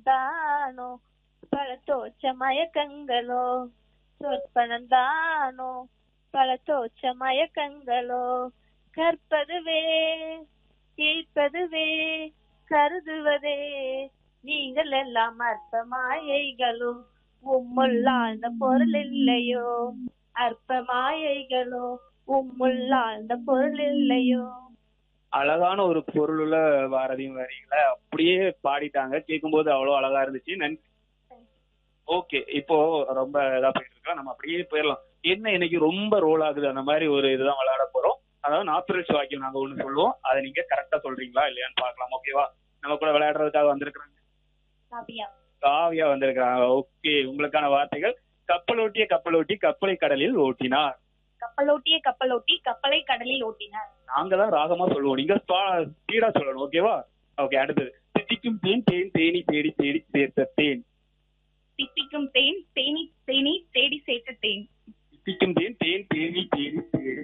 தானோ பல தோச்ச மயக்கங்களோ சொற்பனந்தானோ பல தோச்ச மயக்கங்களோ கற்பதுவே கேட்பதுவே கருதுவதே நீங்கள் எல்லாம் அற்ப மாயைகளும் உம்முள்ளாழ்ந்த பொருள் இல்லையோ அற்ப மாயைகளோ உம்முள்ளாழ்ந்த பொருள் இல்லையோ அழகான ஒரு பொருளுள்ள பாரதியும் வரிகளை அப்படியே பாடிட்டாங்க கேட்கும்போது அவ்வளவு அழகா இருந்துச்சு நன்றி ஓகே இப்போ ரொம்ப இதா போயிட்டு இருக்கோம் நம்ம அப்படியே போயிடலாம் என்ன இன்னைக்கு ரொம்ப ரோல் ஆகுது அந்த மாதிரி ஒரு இதுதான் விளையாட போறோம் அதாவது நாத்துரட்சி வாக்கியம் நாங்க ஒண்ணு சொல்லுவோம் அதை நீங்க கரெக்டா சொல்றீங்களா இல்லையான்னு பார்க்கலாம் ஓகேவா நம்ம கூட விளையாடுறதுக்காக வந்திருக்கிறாங்க காவியா காவியா வந்திருக்கிறாங்க ஓகே உங்களுக்கான வார்த்தைகள் கப்பலோட்டிய கப்பலோட்டி கப்பலை கடலில் ஓட்டினார் கப்பலோட்டிய கப்பலோட்டி கப்பலை கடலில் ஓட்டினார் நாங்க தான் ராகமா சொல்லுவோம் நீங்க ஸ்பீடா சொல்லணும் ஓகேவா ஓகே அடுத்தது தித்திக்கும் தேன் தேன் தேனி தேடி தேடி சேர்த்த தேன் தித்திக்கும் தேன் தேனி தேனி தேடி சேர்த்த தேன் தித்திக்கும் தேன் தேன் தேனி தேடி தேடி